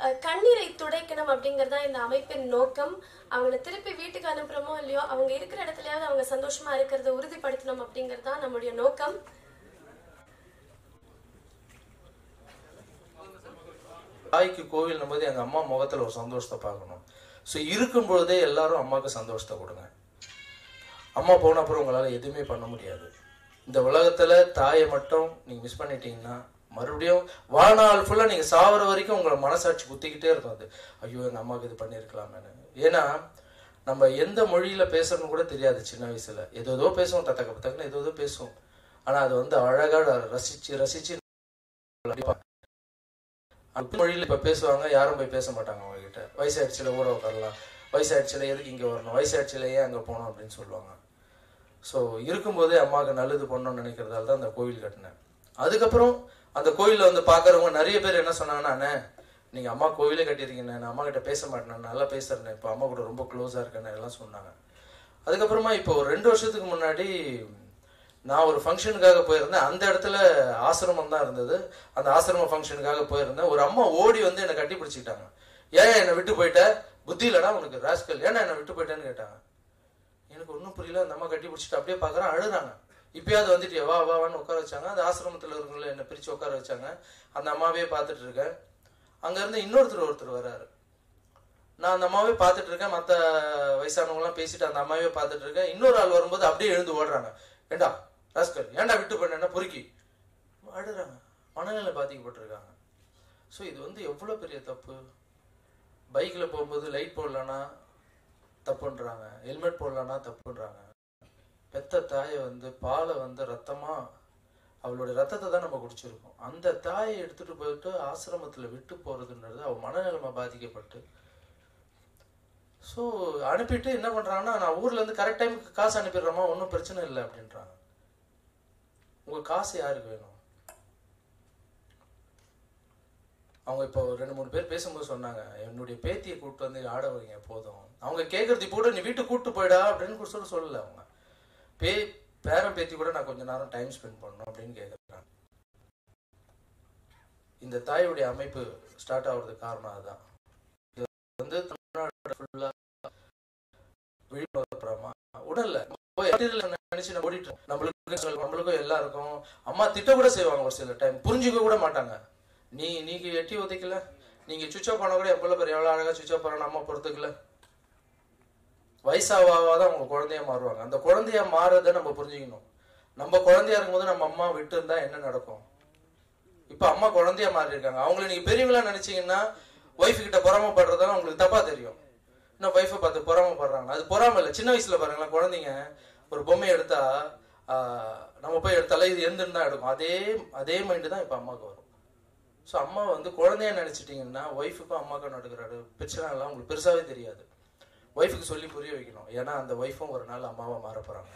அஹ், கண்ணீரை துடைக்கணும் அப்படிங்கறது தான் இந்த அமைப்பின் நோக்கம் அவங்கள திருப்பி வீட்டுக்கு அனுப்புறோமோ இல்லையோ அவங்க இருக்கிற இடத்துலயாவது அவங்க சந்தோஷமா இருக்கிறத உறுதிப்படுத்தணும் அப்படிங்கிறது தான் நம்முடைய நோக்கம் தாய்க்கு கோவில் போது எங்க அம்மா முகத்துல ஒரு சந்தோஷத்தை பார்க்கணும் ஸோ இருக்கும் பொழுதே எல்லாரும் அம்மாவுக்கு சந்தோஷத்தை கொடுங்க அம்மா போன அப்புறம் உங்களால எதுவுமே பண்ண முடியாது இந்த உலகத்துல தாயை மட்டும் நீங்க மிஸ் பண்ணிட்டீங்கன்னா மறுபடியும் வாழ்நாள் ஃபுல்லா நீங்க சாவர வரைக்கும் உங்களை மனசாட்சி குத்திக்கிட்டே இருக்கும் அது ஐயோ எங்க அம்மாவுக்கு இது பண்ணியிருக்கலாமேன்னு ஏன்னா நம்ம எந்த மொழியில பேசுறோம்னு கூட தெரியாது சின்ன வயசுல ஏதோ ஏதோ பேசுவோம் தத்தக்க பத்தக்கன்னு ஏதோ ஏதோ பேசுவோம் ஆனா அது வந்து அழகா ரசிச்சு ரசிச்சு அந்த மொழியில இப்ப பேசுவாங்க யாரும் போய் பேச மாட்டாங்க அவங்க கிட்ட வயசாயிடுச்சுல ஊற உட்காரலாம் வயசாயிடுச்சுல எதுக்கு இங்க வரணும் வயசாயிடுச்சுல ஏன் அங்க போகணும் அப்படின்னு சொல்லுவாங்க ஸோ இருக்கும்போதே அம்மாவுக்கு நல்லது பண்ணணும்னு நினைக்கிறதால தான் அந்த கோவில் கட்டினேன் அதுக்கப்புறம் அந்த கோயிலில் வந்து பார்க்குறவங்க நிறைய பேர் என்ன சொன்னாங்கன்னா அண்ணே நீங்க அம்மா கோவிலே கட்டியிருக்கீங்க நான் அம்மா கிட்ட பேச மாட்டேன் நல்லா பேசுறேன் இப்போ அம்மா கூட ரொம்ப க்ளோஸாக இருக்கேன்னு எல்லாம் சொன்னாங்க அதுக்கப்புறமா இப்போ ஒரு ரெண்டு வருஷத்துக்கு முன்னாடி நான் ஒரு ஃபங்க்ஷனுக்காக போயிருந்தேன் அந்த இடத்துல ஆசிரமம் தான் இருந்தது அந்த ஆசிரம ஃபங்க்ஷனுக்காக போயிருந்தேன் ஒரு அம்மா ஓடி வந்து என்னை கட்டி பிடிச்சிக்கிட்டாங்க ஏன் என்னை விட்டு போயிட்ட புத்தி இல்லடா உனக்கு ராஸ்கல் ஏன்னா என்னை விட்டு போயிட்டேன்னு கேட்டாங்க எனக்கு ஒன்றும் புரியல அந்த அம்மா கட்டி பிடிச்சிட்டு அப்படியே பார்க்குறேன் அழுறாங்க இப்பயாவது வந்துட்டு வா வா வான்னு உட்கார வச்சாங்க அந்த ஆசிரமத்தில் இருக்கவங்கள என்னை பிரித்து உட்கார வச்சாங்க அந்த அம்மாவே பார்த்துட்டு இருக்கேன் அங்கேருந்து இன்னொருத்தர் ஒருத்தர் வராரு நான் அந்த அம்மாவே பார்த்துட்டு இருக்கேன் மற்ற வயசானவங்களாம் பேசிட்டு அந்த அம்மாவே பார்த்துட்டு இருக்கேன் இன்னொரு ஆள் வரும்போது அப்படியே எழுந்து ஓடுறாங்க ஏண்டா ராஸ்கல் ஏன்டா விட்டு பண்ண பொறுக்கி அழுறாங்க மனநிலை பாதிக்கப்பட்டிருக்காங்க ஸோ இது வந்து எவ்வளோ பெரிய தப்பு பைக்கில் போகும்போது லைட் போடலன்னா தப்புன்றாங்க ஹெல்மெட் போடலன்னா தப்புன்றாங்க பெத்த தாயை வந்து பாலை வந்து ரத்தமா அவளுடைய ரத்தத்தை தான் நம்ம குடிச்சிருக்கோம் அந்த தாயை எடுத்துட்டு போயிட்டு ஆசிரமத்துல விட்டு போறதுன்றது அவ மனநிலைமை பாதிக்கப்பட்டு ஸோ அனுப்பிட்டு என்ன பண்றாங்கன்னா நான் ஊர்ல இருந்து கரெக்ட் டைமுக்கு காசு அனுப்பிடுறோமா ஒன்றும் பிரச்சனை இல்லை அப்படின்றாங்க உங்க காசு யாருக்கு வேணும் அவங்க இப்போ ஒரு ரெண்டு மூணு பேர் பேசும்போது சொன்னாங்க என்னுடைய பேத்தியை கூப்பிட்டு வந்து ஆட வைங்க போதும் அவங்க கேட்கறது இப்போ கூட நீ வீட்டுக்கு கூப்பிட்டு போயிடா அப்படின்னு கூட சொல்ல சொல்லல அவங்க பே பேரன் பேத்தி கூட நான் கொஞ்ச நேரம் டைம் ஸ்பெண்ட் பண்ணணும் அப்படின்னு கேட்குறாங்க இந்த தாயுடைய அமைப்பு ஸ்டார்ட் ஆகுறதுக்கு காரணம் அதுதான் இது வந்து தமிழ்நாடு ஃபுல்லா விழிப்புணர்வுமா உடல்ல நினைச்சு நம்ம ஓடிட்டு இருக்கோம். நம்மளுக்கு நம்மளுக்கும் எல்லாருக்கும் அம்மா திட்ட கூட செய்வாங்க ஒரு சில டைம் புரிஞ்சுக்க கூட மாட்டாங்க நீ நீங்க எட்டி உதைக்கல நீங்க சுவிச் ஆஃப் பண்ண கூட எவ்வளவு பேர் எவ்வளவு அழகா சுவிச் ஆஃப் பண்ண அம்மா பொறுத்துக்கல வயசாவாதான் அவங்க குழந்தையா மாறுவாங்க அந்த குழந்தையா மாறதை நம்ம புரிஞ்சுக்கணும் நம்ம குழந்தையா இருக்கும்போது நம்ம அம்மா விட்டு இருந்தா என்ன நடக்கும் இப்ப அம்மா குழந்தையா மாறி இருக்காங்க அவங்கள நீங்க பெரியவங்களா நினைச்சீங்கன்னா ஒய்ஃப் கிட்ட பொறாமப்படுறதுலாம் உங்களுக்கு தப்பா தெரியும் இன்னும் ஒய்ஃபை பார்த்து பொறாமப்படுறாங்க அது பொறாம இல்லை சின்ன வயசுல பாருங்களேன் குழந்தைங்க ஒரு பொம்மை எடுத்தா ஆஹ், நம்ம போய் எடுத்தாலே இது எந்துன்னு தான் எடுக்கும் அதே அதே மைண்டு தான் இப்ப அம்மாவுக்கு வரும் ஸோ அம்மா வந்து குழந்தைய நினைச்சிட்டீங்கன்னா ஒய்ஃபுக்கும் அம்மாவுக்கும் நடக்கிற பிரச்சனை எல்லாம் உங்களுக்கு பெருசாவே தெரியாது ஒய்ஃபுக்கு சொல்லி புரிய வைக்கணும் ஏன்னா அந்த ஒய்ஃபும் ஒரு நாள் அம்மாவா மாற போறாங்க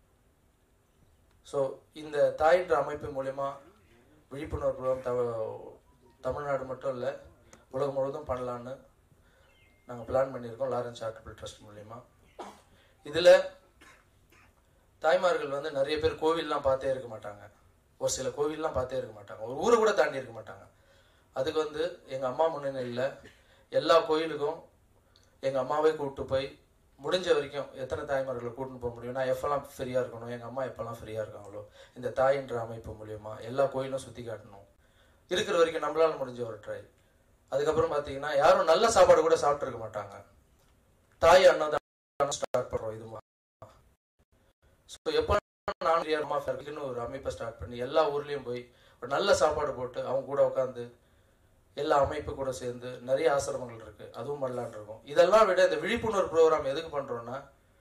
ஸோ இந்த தாயின்ற அமைப்பு மூலயமா விழிப்புணர்வு program த- தமிழ்நாடு மட்டும் இல்லை உலகம் முழுவதும் பண்ணலான்னு நாங்கள் பிளான் பண்ணியிருக்கோம் லாரன்ஸ் சாரிட்டபிள் ட்ரஸ்ட் மூலயமா இதில் தாய்மார்கள் வந்து நிறைய பேர் கோவில்லாம் பார்த்தே இருக்க மாட்டாங்க ஒரு சில கோவில்லாம் பார்த்தே இருக்க மாட்டாங்க ஒரு ஊரை கூட தாண்டி இருக்க மாட்டாங்க அதுக்கு வந்து எங்கள் அம்மா முன்னணியில் எல்லா கோயிலுக்கும் எங்கள் அம்மாவே கூப்பிட்டு போய் முடிஞ்ச வரைக்கும் எத்தனை தாய்மார்களை கூட்டின்னு போக முடியும் நான் எப்பெல்லாம் ஃப்ரீயாக இருக்கணும் எங்கள் அம்மா எப்பெல்லாம் ஃப்ரீயாக இருக்காங்களோ இந்த தாயின்ற அமைப்பு மூலியமா எல்லா கோயிலும் சுற்றி காட்டணும் இருக்கிற வரைக்கும் நம்மளால முடிஞ்ச ஒரு ட்ரை அதுக்கப்புறம் பார்த்தீங்கன்னா யாரும் நல்ல சாப்பாடு கூட சாப்பிட்டு மாட்டாங்க தாய் அன்னதானம் ஸ்டார்ட் பண்ணுறோம் இது ஸோ எப்போ நான் அம்மா ஃபேமிலிக்குன்னு ஒரு அமைப்பை ஸ்டார்ட் பண்ணி எல்லா ஊர்லேயும் போய் ஒரு நல்ல சாப்பாடு போட்டு அவங்க கூட உட்காந்து எல்லா அமைப்பு கூட சேர்ந்து நிறைய ஆசிரமங்கள் இருக்கு அதுவும் பண்ணலான்னு இருக்கோம் இதெல்லாம் விட இந்த விழிப்புணர்வு ப்ரோக்ராம் எதுக்கு பண்றோம்னா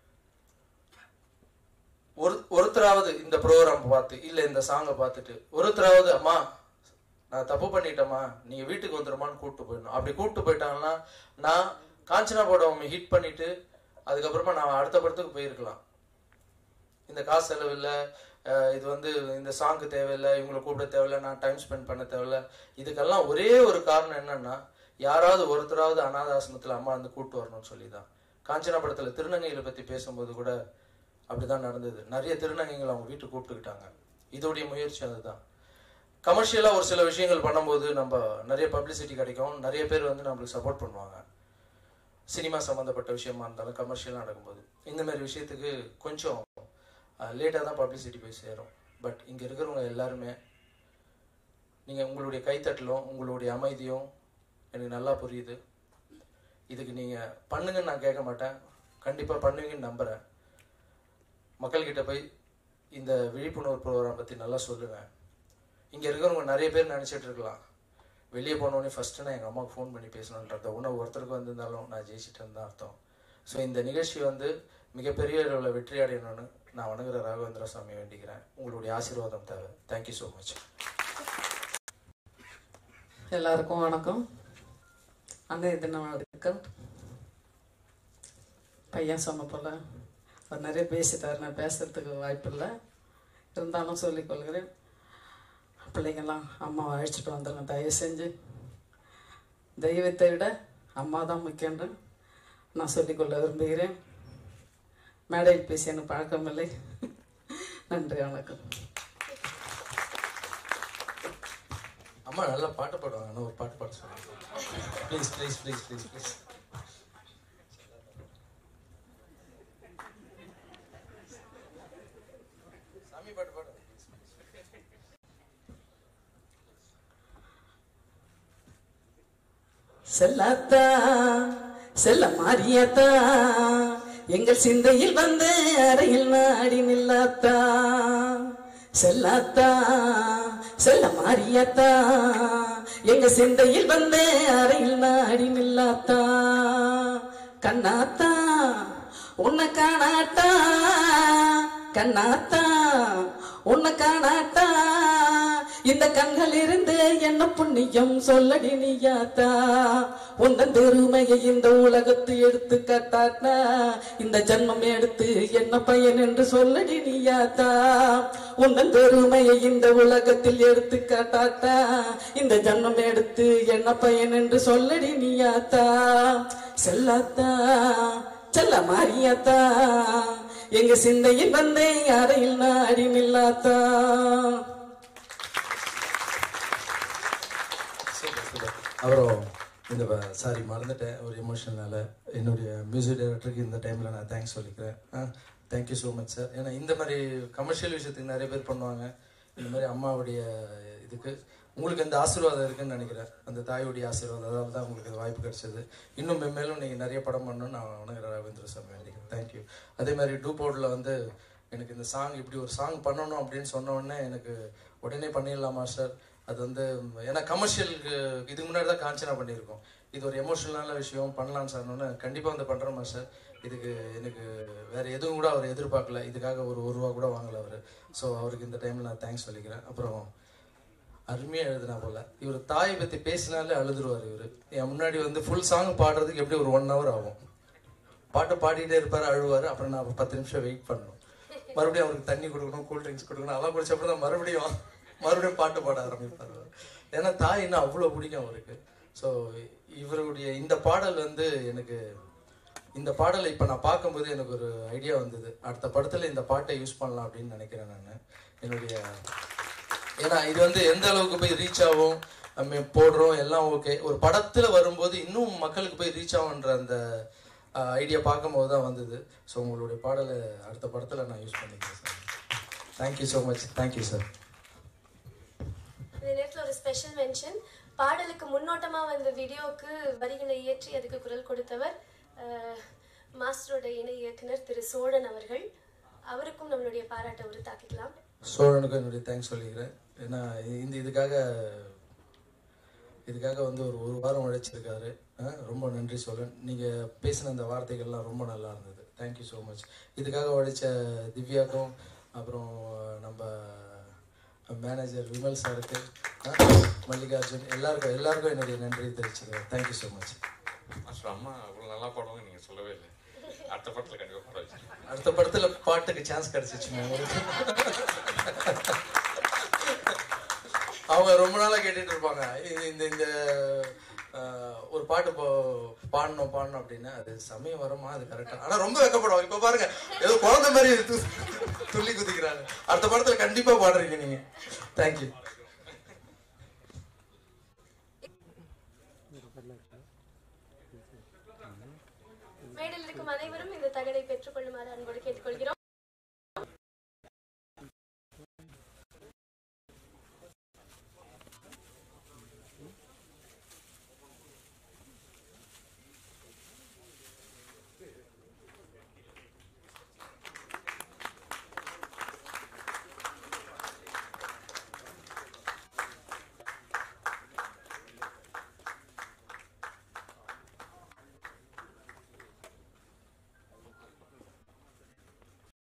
ஒரு ஒருத்தராவது இந்த ப்ரோக்ராம் பார்த்து இல்ல இந்த சாங்கை பார்த்துட்டு ஒருத்தராவது அம்மா நான் தப்பு பண்ணிட்டேம்மா நீங்க வீட்டுக்கு வந்துருமான்னு கூப்பிட்டு போயிடணும் அப்படி கூப்பிட்டு போயிட்டாங்கன்னா நான் காஞ்சனா படம் ஹிட் பண்ணிட்டு அதுக்கப்புறமா நான் அடுத்த படத்துக்கு போயிருக்கலாம் இந்த காசு செலவு இல்லை இது வந்து இந்த சாங்க்கு தேவையில்லை இவங்களை கூப்பிட தேவையில்லை நான் டைம் ஸ்பெண்ட் பண்ண தேவையில்லை இதுக்கெல்லாம் ஒரே ஒரு காரணம் என்னன்னா யாராவது ஒருத்தராவது அனாதாசிரமத்தில் அம்மா வந்து கூட்டு வரணும்னு சொல்லி தான் காஞ்சனா படத்தில் திருநங்கைகளை பற்றி பேசும்போது கூட அப்படிதான் நடந்தது நிறைய திருநங்கைகள் அவங்க வீட்டுக்கு கூப்பிட்டுக்கிட்டாங்க இதோடைய முயற்சி அதுதான் கமர்ஷியலாக ஒரு சில விஷயங்கள் பண்ணும்போது நம்ம நிறைய பப்ளிசிட்டி கிடைக்கும் நிறைய பேர் வந்து நம்மளுக்கு சப்போர்ட் பண்ணுவாங்க சினிமா சம்மந்தப்பட்ட விஷயமா இருந்தாலும் கமர்ஷியலாக நடக்கும்போது இந்த மாதிரி விஷயத்துக்கு கொஞ்சம் லேட்டாக தான் பப்ளிசிட்டி போய் சேரும் பட் இங்கே இருக்கிறவங்க எல்லாருமே நீங்கள் உங்களுடைய கைத்தட்டலும் உங்களுடைய அமைதியும் எனக்கு நல்லா புரியுது இதுக்கு நீங்கள் பண்ணுங்கன்னு நான் கேட்க மாட்டேன் கண்டிப்பாக பண்ணுவீங்கன்னு நம்புகிறேன் மக்கள்கிட்ட போய் இந்த விழிப்புணர்வு ப்ரோக்ராம் பற்றி நல்லா சொல்லுங்கள் இங்கே இருக்கிறவங்க நிறைய பேர் நினச்சிட்டு இருக்கலாம் வெளியே போனோடனே ஃபஸ்ட்டு நான் எங்கள் அம்மாவுக்கு ஃபோன் பண்ணி பேசணுன்றத உணவு ஒருத்தருக்கு வந்திருந்தாலும் நான் ஜெயிச்சிட்டேன்னு தான் அர்த்தம் ஸோ இந்த நிகழ்ச்சி வந்து மிகப்பெரிய அளவில் வெற்றி அடையணும்னு நான் வணங்குற ராகவேந்திர சாமி வேண்டிக்கிறேன் உங்களுடைய ஆசீர்வாதம் தேவை தேங்க்யூ ஸோ மச் எல்லாருக்கும் வணக்கம் அன்றைய தினம் வாழ்த்துக்கள் பையன் சொன்ன போல் அவர் நிறைய பேசிட்டார் நான் பேசுறதுக்கு வாய்ப்பு இல்லை இருந்தாலும் சொல்லிக்கொள்கிறேன் பிள்ளைங்கள்லாம் அம்மாவை அழைச்சிட்டு வந்துடுங்க தயவு செஞ்சு தெய்வத்தை விட அம்மா தான் முக்கியன்று நான் சொல்லிக்கொள்ள விரும்புகிறேன் மேடையில் பேசி எனக்கு பழக்கமில்லை நன்றி வணக்கம் அம்மா நல்லா பாட்டு பாடுவாங்க ஆனால் ஒரு பாட்டு பாட சொல்லுங்க please please please please please சாமி பாட்டு பாடு செல்லாத்தா செல்ல மாறியாத்தா எங்கள் சிந்தையில் வந்து அறையில் நாடி நில்லாத்தா செல்லாத்தா செல்ல மாறியாத்தா எங்க சிந்தையில் வந்து அறையில் நாடி நில்லாத்தா கண்ணாத்தா உன்னை காணாட்டா கண்ணாத்தா உன்னை காணாட்டா இந்த கண்கள் இருந்து என்ன புண்ணியம் சொல்லடி நீயாத்தா உந்தன் பெருமையை இந்த உலகத்து எடுத்து கட்டாட்டா இந்த ஜன்மம் எடுத்து என்ன பயன் என்று சொல்லடி நீயாத்தா உந்தன் பெருமையை இந்த உலகத்தில் எடுத்து காட்டாட்டா இந்த ஜன்மம் எடுத்து என்ன பயன் என்று சொல்லடி நீயாத்தா செல்லாத்தா செல்ல மாறியாத்தா எங்க சிந்தையில் வந்தே அறையில் நாடி நில்லாத்தா சூப்பர் சூப்பர் அப்புறம் இந்த சாரி மறந்துட்டேன் ஒரு எமோஷனால என்னுடைய மியூசிக் டைரக்டருக்கு இந்த டைமில் நான் தேங்க்ஸ் சொல்லிக்கிறேன் ஆ தேங்க்யூ ஸோ மச் சார் ஏன்னா இந்த மாதிரி கமர்ஷியல் விஷயத்துக்கு நிறைய பேர் பண்ணுவாங்க இந்த மாதிரி அம்மாவுடைய இதுக்கு உங்களுக்கு அந்த ஆசீர்வாதம் இருக்குன்னு நினைக்கிறேன் அந்த தாயுடைய ஆசீர்வாதம் அதாவது தான் உங்களுக்கு இந்த வாய்ப்பு கிடைச்சது இன்னும் மென்மேலும் நீங்கள் நிறைய படம் பண்ணணும்னு நான் வணங்குற ரவீந்திர சாமி வேண்டிக்கிறேன் தேங்க்யூ அதே மாதிரி டூ போர்டில் வந்து எனக்கு இந்த சாங் இப்படி ஒரு சாங் பண்ணணும் அப்படின்னு சொன்ன உடனே எனக்கு உடனே பண்ணிடலாமா சார் அது வந்து ஏன்னா கமர்ஷியலுக்கு இதுக்கு முன்னாடி தான் காஞ்சனா பண்ணியிருக்கோம் இது ஒரு எமோஷனலான விஷயம் பண்ணலாம்னு சொன்னோன்னே கண்டிப்பாக வந்து பண்ணுறோமா சார் இதுக்கு எனக்கு வேற எதுவும் கூட அவர் எதிர்பார்க்கல இதுக்காக ஒரு ஒரு ரூபா கூட வாங்கல அவர் ஸோ அவருக்கு இந்த டைமில் நான் தேங்க்ஸ் சொல்லிக்கிறேன் அப்புறம் அருமையாக எழுதுனா போல இவர் தாயை பற்றி பேசினாலே அழுதுருவார் இவர் என் முன்னாடி வந்து ஃபுல் சாங் பாடுறதுக்கு எப்படி ஒரு ஒன் ஹவர் ஆகும் பாட்டு பாடிட்டே இருப்பார் அழுவார் அப்புறம் நான் பத்து நிமிஷம் வெயிட் பண்ணணும் மறுபடியும் அவருக்கு தண்ணி கொடுக்கணும் கூல் ட்ரிங்க்ஸ் கொடுக்கணும் அதெல்லாம் குடிச்ச அப்புறம் தான் மறுபடியும் மறுபடியும் பாட்டு பாட ஆரம்பிப்பார் அவர். ஏன்னா தாய் இன்னும் அவ்வளோ பிடிக்கும் அவருக்கு ஸோ இவருடைய இந்த பாடல் வந்து எனக்கு இந்த பாடலை இப்போ நான் பார்க்கும்போது எனக்கு ஒரு ஐடியா வந்தது அடுத்த படத்தில் இந்த பாட்டை யூஸ் பண்ணலாம் அப்படின்னு நினைக்கிறேன் நான் என்னுடைய ஏன்னா இது வந்து எந்த அளவுக்கு போய் ரீச் ஆகும் நம்ம போடுறோம் எல்லாம் ஓகே ஒரு படத்துல வரும்போது இன்னும் மக்களுக்கு போய் ரீச் ஆகுன்ற அந்த ஐடியா பார்க்கும்போது தான் வந்தது ஸோ உங்களுடைய பாடலை அடுத்த படத்துல நான் யூஸ் பண்ணிக்கிறேன் sir thank you so much thank you sir இந்த நேரத்தில் ஒரு ஸ்பெஷல் மென்ஷன் பாடலுக்கு முன்னோட்டமா வந்த வீடியோவுக்கு வரிகளை இயற்றி அதுக்கு குரல் கொடுத்தவர் அஹ், மாஸ்டரோட இணை இயக்குனர் திரு சோழன் அவர்கள் அவருக்கும் நம்மளுடைய பாராட்டை உரித்தாக்கிக்கலாம் சோழனுக்கும் என்னுடைய தேங்க்ஸ் சொல்லிக்கிறேன் ஏன்னா இந்த இதுக்காக இதுக்காக வந்து ஒரு ஒரு வாரம் உழைச்சிருக்காரு அஹ் ரொம்ப நன்றி சோழன் நீங்கள் பேசின அந்த வார்த்தைகள்லாம் ரொம்ப நல்லா இருந்தது தேங்க்யூ ஸோ மச் இதுக்காக உழைச்ச திவ்யாக்கும் அப்புறம் நம்ம மேனேஜர் விமல் சாருக்கு அஹ் மல்லிகார்ஜுன் எல்லாருக்கும் எல்லாருக்கும் என்னுடைய நன்றி தெரிவிச்சுக்கிறேன் தேங்க்யூ ஸோ மச் மாஸ்டர் அம்மா அவ்வளோ நல்லா பாடுவாங்க நீங்கள் சொல்லவே இல்லை அடுத்த படத்தில் கண்டிப்பாக பாட வச்சிருக்கேன் அடுத்த படத்துல பாட்டுக்கு சான்ஸ் கிடைச்சிச்சுங்க உங்களுக்கு அவங்க ரொம்ப நாளா கேட்டுட்டு இருப்பாங்க இது- இந்த இந்த ஆஹ், ஒரு பாட்டு போ பாடணும் பாடணும் அப்படின்னு அது சமயம் வருமா அது கரெக்டா ஆனா ரொம்ப வெக்கப்படுவாங்க இப்ப பாருங்க ஏதோ குழந்தை மாதிரி து- துள்ளி குதிக்கிறாங்க அடுத்த படத்துல கண்டிப்பா பாடுறீங்க நீங்க தேங்க்யூ மேடையில் இருக்கும் அனைவரும் இந்த தகடை பெற்றுக்கொள்ளுமாறு அன்போடு கேட்டுக்கொள்கிறோம்